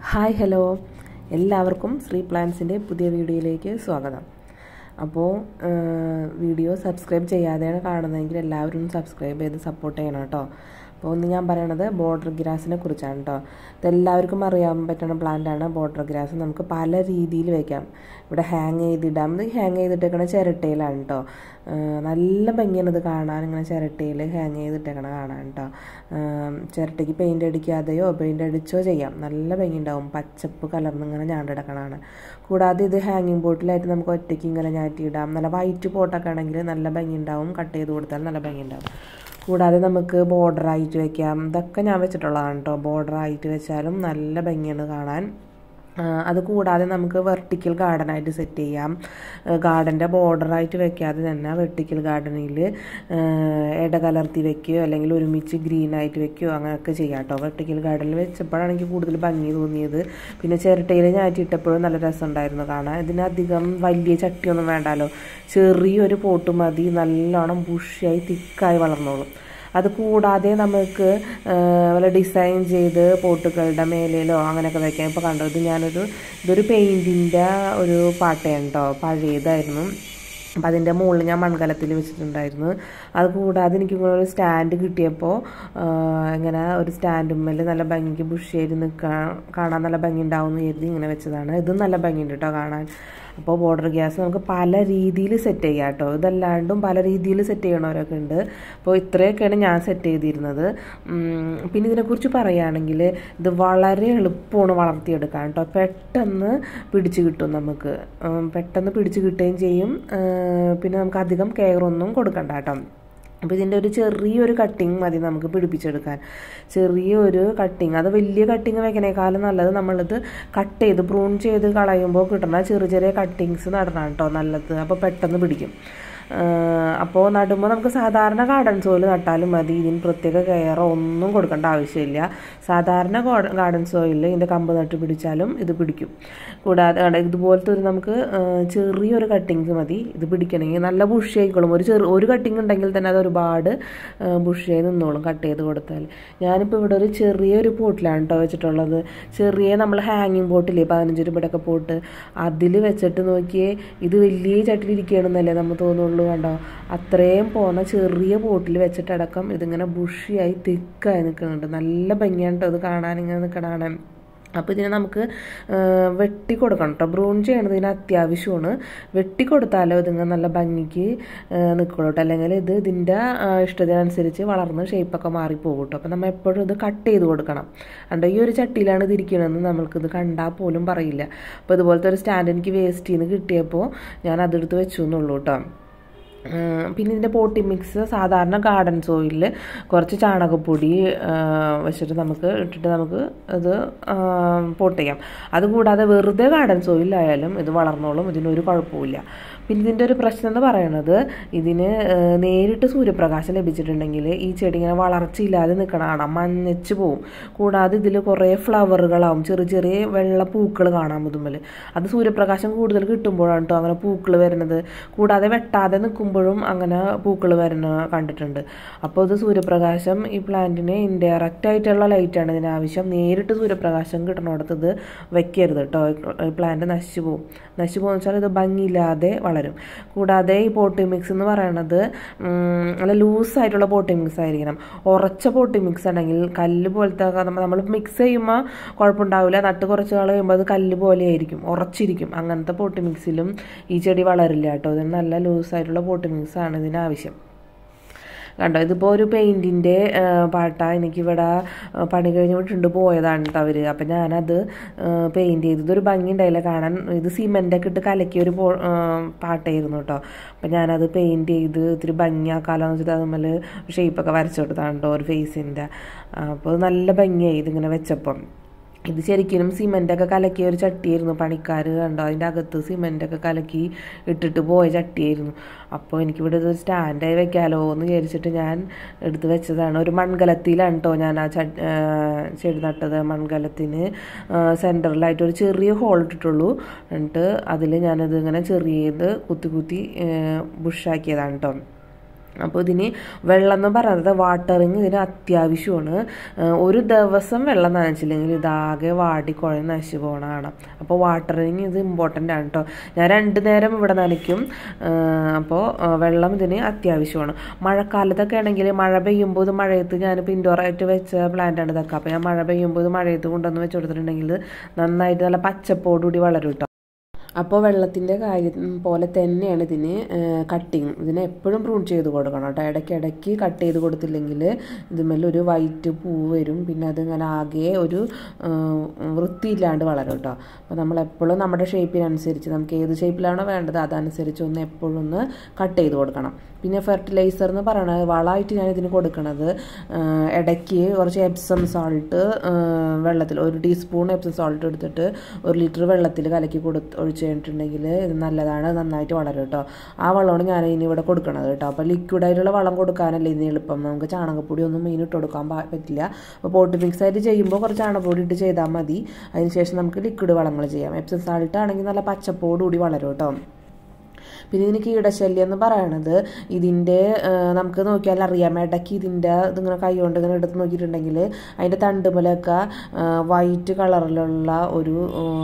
hi hello എല്ലാവർക്കും ശ്രീ പ്ലാൻസിൻ്റെ പുതിയ വീഡിയോയിലേക്ക് സ്വാഗതം അപ്പോൾ വീഡിയോ സബ്സ്ക്രൈബ് ചെയ്യാതെയാണ് കാണുന്നതെങ്കിൽ എല്ലാവരും സബ്സ്ക്രൈബ് ചെയ്ത് സപ്പോർട്ട് ചെയ്യണം കേട്ടോ അപ്പോൾ ഒന്ന് ഞാൻ പറയണത് ബോർഡർ ഗ്രാസിനെ കുറിച്ചാണ് കേട്ടോ ഇതെല്ലാവർക്കും അറിയാൻ പറ്റുന്ന പ്ലാന്റാണ് ബോർഡർ ഗ്രാസ് നമുക്ക് പല രീതിയിൽ വയ്ക്കാം ഇവിടെ ഹാങ് ചെയ്തിടാം ഇത് ഹാങ് ചെയ്തിട്ടേക്കണ ചിരട്ടയിലാണ് കേട്ടോ നല്ല ഭംഗിയാണ് ഇത് കാണാൻ ഇങ്ങനെ ചിരട്ടയിൽ ഹാങ് ചെയ്തിട്ടേക്കണ കാണാൻ കേട്ടോ ചിരട്ടയ്ക്ക് പെയിൻ്റ് അടിക്കാതെയോ പെയിൻ്റ് അടിച്ചോ ചെയ്യാം നല്ല ഭംഗി ഉണ്ടാവും പച്ചപ്പ് കലർന്ന് ഇങ്ങനെ ഞാണ്ടിടക്കണതാണ് കൂടാതെ ഇത് ഹാങ്ങിങ് ബോട്ടിലായിട്ട് നമുക്ക് ഒറ്റയ്ക്ക് ഇങ്ങനെ ഞാറ്റിയിടാം നല്ല വൈറ്റ് പോട്ടൊക്കെ ആണെങ്കിൽ നല്ല ഭംഗി ഉണ്ടാവും കട്ട് ചെയ്ത് കൊടുത്താൽ നല്ല ഭംഗി ഉണ്ടാവും കൂടാതെ നമുക്ക് ബോർഡറായിട്ട് വെക്കാം ഇതൊക്കെ ഞാൻ വെച്ചിട്ടുള്ളതാണ് കേട്ടോ ബോർഡറായിട്ട് വെച്ചാലും നല്ല ഭംഗിയാണ് കാണാൻ അത് കൂടാതെ നമുക്ക് വെർട്ടിക്കൽ ഗാർഡനായിട്ട് സെറ്റ് ചെയ്യാം ഗാർഡൻ്റെ ബോർഡറായിട്ട് വെക്കാതെ തന്നെ വെർട്ടിക്കൽ ഗാർഡനിൽ ഇട കലർത്തി വെക്കുകയോ അല്ലെങ്കിൽ ഒരുമിച്ച് ഗ്രീനായിട്ട് വെക്കുകയോ അങ്ങനെയൊക്കെ ചെയ്യാം കേട്ടോ വെർട്ടിക്കൽ ഗാർഡനിൽ വെച്ചപ്പോഴാണ് എനിക്ക് കൂടുതൽ ഭംഗി തോന്നിയത് പിന്നെ ചിരട്ടയിൽ ഞാറ്റിയിട്ടപ്പോഴും നല്ല രസമുണ്ടായിരുന്നു കാണാൻ ഇതിനധികം വലിയ ചട്ടിയൊന്നും വേണ്ടാലോ ചെറിയൊരു പോട്ട് മതി നല്ലോണം ബുഷിയായി തിക്കായി വളർന്നോളും അത് കൂടാതെ നമുക്ക് വല്ല ഡിസൈൻ ചെയ്ത് പോട്ടുകളുടെ മേലേലോ അങ്ങനെയൊക്കെ വയ്ക്കാം ഇപ്പോൾ കണ്ടോ ഇത് ഞാനൊരു ഇതൊരു പെയിൻറ്റിൻ്റെ ഒരു പാട്ടയാണ് കേട്ടോ പഴയതായിരുന്നു അപ്പം അതിൻ്റെ മുകളിൽ ഞാൻ മൺകലത്തിൽ വെച്ചിട്ടുണ്ടായിരുന്നു അത് കൂടാതെ എനിക്ക് ഇങ്ങനെ ഒരു സ്റ്റാൻഡ് കിട്ടിയപ്പോൾ ഇങ്ങനെ ഒരു സ്റ്റാൻഡുമ്മൽ നല്ല ഭംഗിക്ക് ബുഷിയായിട്ട് നിൽക്കാൻ കാണാൻ നല്ല ഭംഗി ഉണ്ടാവും എന്ന് കരുതി ഇങ്ങനെ വെച്ചതാണ് ഇതും നല്ല ഭംഗിയുണ്ട് കേട്ടോ കാണാൻ അപ്പോൾ ബോർഡർ ഗ്യാസ് നമുക്ക് പല രീതിയിൽ സെറ്റ് ചെയ്യാം കേട്ടോ ഇതല്ലാണ്ടും പല രീതിയിൽ സെറ്റ് ചെയ്യണവരൊക്കെ ഉണ്ട് അപ്പോൾ ഇത്രയൊക്കെയാണ് ഞാൻ സെറ്റ് ചെയ്തിരുന്നത് പിന്നെ ഇതിനെക്കുറിച്ച് പറയുകയാണെങ്കിൽ ഇത് വളരെ എളുപ്പമാണ് വളർത്തിയെടുക്കാൻ കേട്ടോ പെട്ടെന്ന് പിടിച്ച് കിട്ടും നമുക്ക് പെട്ടെന്ന് പിടിച്ച് കിട്ടുകയും ചെയ്യും പിന്നെ നമുക്ക് അധികം കെയർ ഒന്നും കൊടുക്കണ്ട കേട്ടോ അപ്പോൾ ഇതിൻ്റെ ഒരു ചെറിയൊരു കട്ടിങ് മതി നമുക്ക് പിടിപ്പിച്ചെടുക്കാൻ ചെറിയൊരു കട്ടിങ് അത് വലിയ കട്ടിങ് വെക്കണേക്കാളും നല്ലത് നമ്മളിത് കട്ട് ചെയ്ത് പ്രൂൺ ചെയ്ത് കളയുമ്പോൾ കിട്ടുന്ന ചെറിയ ചെറിയ കട്ടിങ്സ് നടണം കേട്ടോ നല്ലത് അപ്പോൾ പെട്ടെന്ന് പിടിക്കും അപ്പോൾ നടുമ്പോൾ നമുക്ക് സാധാരണ ഗാർഡൻ സോയിൽ നട്ടാലും മതി ഇതിന് പ്രത്യേക കെയറോ ഒന്നും കൊടുക്കേണ്ട ആവശ്യമില്ല സാധാരണ ഗാർഡൻ സോയിൽ ഇതിൻ്റെ കമ്പ് നട്ട് പിടിച്ചാലും ഇത് പിടിക്കും കൂടാതെ ഇതുപോലത്തെ ഒരു നമുക്ക് ചെറിയൊരു കട്ടിങ്സ് മതി ഇത് പിടിക്കണമെങ്കിൽ നല്ല ബുഷി ആയിക്കോളും ഒരു ചെറു ഒരു കട്ടിങ് ഉണ്ടെങ്കിൽ തന്നെ അത് ഒരുപാട് ബുഷിയായി നിന്നോളും കട്ട് ചെയ്ത് കൊടുത്താൽ ഞാനിപ്പോൾ ഇവിടെ ഒരു ചെറിയൊരു പോട്ടിലാണ് കേട്ടോ വെച്ചിട്ടുള്ളത് ചെറിയ നമ്മൾ ഹാങ്ങിങ് പോട്ടില്ലേ പതിനഞ്ച് രൂപയുടെയൊക്കെ പോട്ട് അതിൽ വെച്ചിട്ട് നോക്കിയേ ഇത് വലിയ ചട്ടിലിരിക്കുകയാണെന്നല്ലേ നമ്മൾ തോന്നുള്ളൂ കണ്ടോ അത്രയും പോകുന്ന ചെറിയ ബോട്ടിൽ വെച്ചിട്ടടക്കം ഇതിങ്ങനെ ബുഷിയായി തിക്കായി നിൽക്കുന്നുണ്ട് നല്ല ഭംഗിയാണ് കേട്ടോ ഇത് കാണാൻ ഇങ്ങനെ നിൽക്കണതാണ് അപ്പോൾ ഇതിനെ നമുക്ക് വെട്ടി കൊടുക്കണം കേട്ടോ ബ്രൂൺ ചെയ്യണത് ഇതിന് അത്യാവശ്യമാണ് വെട്ടി കൊടുത്താലോ ഇതിങ്ങനെ നല്ല ഭംഗിക്ക് നിൽക്കുള്ളൂ കേട്ടോ അല്ലെങ്കിൽ ഇത് ഇതിൻ്റെ ഇഷ്ടത്തിനനുസരിച്ച് വളർന്ന് ഷേപ്പൊക്കെ മാറിപ്പോകും കേട്ടോ അപ്പോൾ നമ്മൾ എപ്പോഴും ഇത് കട്ട് ചെയ്ത് കൊടുക്കണം അതുകൊണ്ട് ഈ ഒരു ചട്ടിയിലാണ് ഇത് ഇരിക്കണമെന്ന് നമ്മൾക്കിത് കണ്ടാൽ പോലും പറയില്ല അപ്പോൾ ഇതുപോലത്തെ ഒരു സ്റ്റാൻഡ് എനിക്ക് വേസ്റ്റിൽ നിന്ന് കിട്ടിയപ്പോൾ ഞാൻ അതെടുത്ത് വെച്ചു എന്നുള്ളൂ കേട്ടോ പിന്നെ ഇതിൻ്റെ പോട്ടി മിക്സ് സാധാരണ ഗാർഡൻ സോയിലിൽ കുറച്ച് ചാണകപ്പൊടി വെച്ചിട്ട് നമുക്ക് ഇട്ടിട്ട് നമുക്ക് ഇത് പോട്ട് ചെയ്യാം അതുകൂടാതെ വെറുതെ ഗാർഡൻ സോയിലായാലും ഇത് വളർന്നോളും ഇതിനൊരു കുഴപ്പമില്ല പിന്നെ ഇതിൻ്റെ ഒരു പ്രശ്നം എന്ന് പറയുന്നത് ഇതിന് നേരിട്ട് സൂര്യപ്രകാശം ലഭിച്ചിട്ടുണ്ടെങ്കിൽ ഈ ചെടി ഇങ്ങനെ വളർച്ചയില്ലാതെ നിൽക്കണ കാണാം മഞ്ഞച്ച് പോവും കൂടാതെ ഇതിൽ കുറേ ഫ്ലവറുകളാവും ചെറിയ ചെറിയ വെള്ള പൂക്കൾ കാണാം മുതുമ്മൽ അത് സൂര്യപ്രകാശം കൂടുതൽ കിട്ടുമ്പോഴാണ് കേട്ടോ അങ്ങനെ പൂക്കൾ വരുന്നത് കൂടാതെ വെട്ടാതെ നിൽക്കുമ്പോഴും അങ്ങനെ പൂക്കൾ വരുന്ന കണ്ടിട്ടുണ്ട് അപ്പോൾ ഇത് സൂര്യപ്രകാശം ഈ പ്ലാന്റിന് ഇൻഡയറക്റ്റ് ആയിട്ടുള്ള ലൈറ്റാണ് ഇതിന് ആവശ്യം നേരിട്ട് സൂര്യപ്രകാശം കിട്ടണോടത്ത് ഇത് വെക്കരുത് കേട്ടോ ഈ പ്ലാന്റ് നശിച്ചു പോകും നശിച്ചു പോകുന്ന വെച്ചാൽ ഇത് ഭംഗിയില്ലാതെ വളരും കൂടാതെ ഈ പോട്ടി മിക്സ് എന്ന് പറയുന്നത് നല്ല ലൂസായിട്ടുള്ള പോട്ടി മിക്സ് ആയിരിക്കണം ഉറച്ച പോട്ടി മിക്സ് ആണെങ്കിൽ കല്ല് പോലത്തെ നമ്മൾ മിക്സ് ചെയ്യുമ്പോൾ കുഴപ്പമുണ്ടാവില്ല നട്ട് കുറച്ച് നാൾ കഴിയുമ്പോൾ അത് കല്ല് പോലെ ആയിരിക്കും ഉറച്ചിരിക്കും അങ്ങനത്തെ പോട്ടി മിക്സിലും ഈ ചെടി വളരില്ല കേട്ടോ ഇതിന് നല്ല ലൂസായിട്ടുള്ള പോട്ടി മിക്സ് ആണ് ഇതിന് ആവശ്യം കണ്ടോ ഇതിപ്പോൾ ഒരു പെയിൻറ്റിൻ്റെ പാട്ട എനിക്കിവിടെ പണി കഴിഞ്ഞ് വിട്ടുണ്ട് പോയതാണ് കേട്ടോ അവർ അപ്പം ഞാനത് പെയിൻറ്റ് ചെയ്തു ഇതൊരു ഭംഗി ഉണ്ടായില്ല കാണാൻ ഇത് സിമെൻ്റൊക്കെ ഇട്ട് കലക്കിയ ഒരു പാട്ടായിരുന്നു കേട്ടോ അപ്പം ഞാനത് പെയിൻറ്റ് ചെയ്ത് ഇത്തിരി ഭംഗിയാക്കാലോ എന്ന് വെച്ചിട്ട് അതുമ്മൽ ഷേപ്പൊക്കെ വരച്ചു കൊടുത്താണ് കേട്ടോ ഒരു ഫേസിൻ്റെ അപ്പോൾ നല്ല ഭംഗിയായി ഇതിങ്ങനെ വെച്ചപ്പം ഇത് ശരിക്കും സിമെൻ്റൊക്കെ കലക്കിയ ഒരു ചട്ടിയായിരുന്നു പണിക്കാർ കണ്ടോ അതിൻ്റെ അകത്ത് സിമെൻ്റൊക്കെ കലക്കി ഇട്ടിട്ട് പോയ ചട്ടിയായിരുന്നു അപ്പോൾ എനിക്കിവിടെ ഇത് സ്റ്റാൻഡായി വെക്കാലോ എന്ന് വിചാരിച്ചിട്ട് ഞാൻ എടുത്ത് വെച്ചതാണ് ഒരു മൺകലത്തിലാണ് കേട്ടോ ഞാൻ ആ ചട്ടി ചെടി നട്ടത് മൺകലത്തിന് സെൻറ്ററിലായിട്ട് ഒരു ചെറിയ ഹോൾ ഇട്ടിട്ടുള്ളൂ എന്നിട്ട് അതിൽ ഞാനത് ഇങ്ങനെ ചെറിയത് കുത്തി കുത്തി ബുഷാക്കിയതാണ് കേട്ടോ അപ്പോൾ ഇതിന് വെള്ളം എന്ന് പറയുന്നത് വാട്ടറിങ് ഇതിന് അത്യാവശ്യമാണ് ഒരു ദിവസം വെള്ളം നനച്ചില്ലെങ്കിൽ ഇതാകെ വാടി കുഴഞ്ഞ് നശിച്ചു പോകണതാണ് അപ്പോൾ വാട്ടറിങ് ഇത് ഇമ്പോർട്ടൻ്റ് ആണ് കേട്ടോ ഞാൻ രണ്ട് നേരം ഇവിടെ നനയ്ക്കും അപ്പോൾ വെള്ളം ഇതിന് അത്യാവശ്യമാണ് മഴക്കാലത്തൊക്കെ ആണെങ്കിൽ മഴ പെയ്യുമ്പോൾ ഇത് മഴയത്ത് ഞാനിപ്പോൾ ഇൻഡോറായിട്ട് വെച്ച പ്ലാന്റാണ് ഇതൊക്കെ അപ്പോൾ ഞാൻ മഴ പെയ്യുമ്പോൾ ഇത് മഴയത്ത് കൊണ്ടുവന്ന് വെച്ച് കൊടുത്തിട്ടുണ്ടെങ്കിൽ നന്നായിട്ട് നല്ല പച്ചപ്പോടുകൂടി വളരും കേട്ടോ അപ്പോൾ വെള്ളത്തിൻ്റെ കാര്യം പോലെ തന്നെയാണ് ഇതിന് കട്ടിങ് ഇതിന് എപ്പോഴും പ്രൂൺ ചെയ്ത് കൊടുക്കണം കേട്ടോ ഇടയ്ക്കിടയ്ക്ക് കട്ട് ചെയ്ത് കൊടുത്തില്ലെങ്കിൽ ഇതുമേൽ ഒരു വൈറ്റ് പൂ വരും പിന്നെ അതിങ്ങനെ ആകെ ഒരു വൃത്തിയില്ലാണ്ട് വളരും കേട്ടോ അപ്പോൾ നമ്മൾ എപ്പോഴും നമ്മുടെ ഷേപ്പിനനുസരിച്ച് നമുക്ക് ഏത് ഷേപ്പിലാണോ വേണ്ടത് അതനുസരിച്ച് ഒന്ന് എപ്പോഴും ഒന്ന് കട്ട് ചെയ്ത് കൊടുക്കണം പിന്നെ ഫെർട്ടിലൈസർ എന്ന് പറയുന്നത് വളമായിട്ട് ഞാൻ ഇതിന് കൊടുക്കണത് ഇടയ്ക്ക് കുറച്ച് എപ്സം സാൾട്ട് വെള്ളത്തിൽ ഒരു ടീസ്പൂൺ എപ്സം സാൾട്ട് എടുത്തിട്ട് ഒരു ലിറ്റർ വെള്ളത്തിൽ കലക്കി കൊടുത്ത് ഒഴിച്ച് കഴിഞ്ഞിട്ടുണ്ടെങ്കിൽ ഇത് നല്ലതാണ് നന്നായിട്ട് വളരും കേട്ടോ ആ വളമാണ് ഞാൻ ഇനി ഇവിടെ കൊടുക്കണത് കേട്ടോ അപ്പോൾ ലിക്വിഡായിട്ടുള്ള വളം കൊടുക്കാനല്ലേ ഇതിന് എളുപ്പം നമുക്ക് ചാണകപ്പൊടി ഒന്നും മെയിൻ ഇട്ട് കൊടുക്കാൻ പറ്റില്ല അപ്പോൾ പോട്ട് മിക്സ് ആയിട്ട് ചെയ്യുമ്പോൾ കുറച്ച് ചാണകപ്പൊടി ഇട്ട് ചെയ്താൽ മതി അതിനുശേഷം നമുക്ക് ലിക്വിഡ് വളങ്ങൾ ചെയ്യാം എപ്സം സാൾട്ട് ആണെങ്കിൽ നല്ല പച്ചപ്പോടുകൂടി വളരും കേട്ടോ പിന്നെ ഇതിന് കീടശല്യം എന്ന് പറയണത് ഇതിൻ്റെ നമുക്ക് നോക്കിയാൽ അറിയാം ഇടയ്ക്ക് ഇതിൻ്റെ ഇതിങ്ങനെ കൈ കൊണ്ട് ഇങ്ങനെ എടുത്ത് നോക്കിയിട്ടുണ്ടെങ്കിൽ അതിൻ്റെ തണ്ടുമലൊക്കെ വൈറ്റ് കളറിലുള്ള ഒരു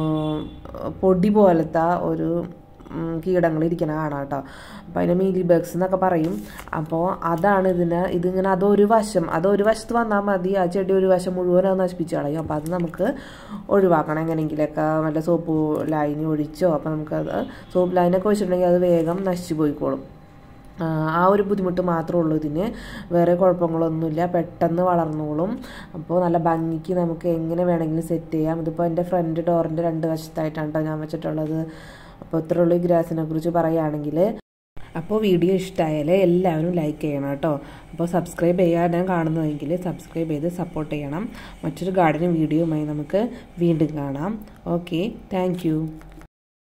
പൊടി പോലത്തെ ഒരു കീടങ്ങൾ ഇരിക്കണ കാണാം കേട്ടോ അപ്പോൾ അതിന് മീലി ബഗ്സ് എന്നൊക്കെ പറയും അപ്പോൾ അതാണ് ഇതിന് ഇതിങ്ങനെ അതൊരു വശം അതൊരു വശത്ത് വന്നാൽ മതി ആ ചെടി ഒരു വശം മുഴുവൻ അത് നശിപ്പിച്ച് കളയും അപ്പോൾ അത് നമുക്ക് ഒഴിവാക്കണം എങ്ങനെയെങ്കിലൊക്കെ വല്ല സോപ്പ് ലൈനി ഒഴിച്ചോ അപ്പോൾ നമുക്കത് സോപ്പ് ലൈനൊക്കെ ഒഴിച്ചിട്ടുണ്ടെങ്കിൽ അത് വേഗം നശിച്ചു പോയിക്കോളും ആ ഒരു ബുദ്ധിമുട്ട് മാത്രമേ ഉള്ളൂ ഇതിന് വേറെ കുഴപ്പങ്ങളൊന്നുമില്ല പെട്ടെന്ന് വളർന്നോളും അപ്പോൾ നല്ല ഭംഗിക്ക് നമുക്ക് എങ്ങനെ വേണമെങ്കിലും സെറ്റ് ചെയ്യാം ഇതിപ്പോൾ എൻ്റെ ഫ്രണ്ട് ഡോറിൻ്റെ രണ്ട് വശത്തായിട്ടാണ് കേട്ടോ ഞാൻ വെച്ചിട്ടുള്ളത് അപ്പോൾ ഇത്രേ ഉള്ളൂ ഈ ഗ്രാസിനെ കുറിച്ച് പറയുകയാണെങ്കിൽ അപ്പോൾ വീഡിയോ ഇഷ്ടമായാൽ എല്ലാവരും ലൈക്ക് ചെയ്യണം കേട്ടോ അപ്പോൾ സബ്സ്ക്രൈബ് ചെയ്യാൻ കാണുന്നതെങ്കിൽ സബ്സ്ക്രൈബ് ചെയ്ത് സപ്പോർട്ട് ചെയ്യണം മറ്റൊരു ഗാർഡനിങ് വീഡിയോയുമായി നമുക്ക് വീണ്ടും കാണാം ഓക്കെ താങ്ക്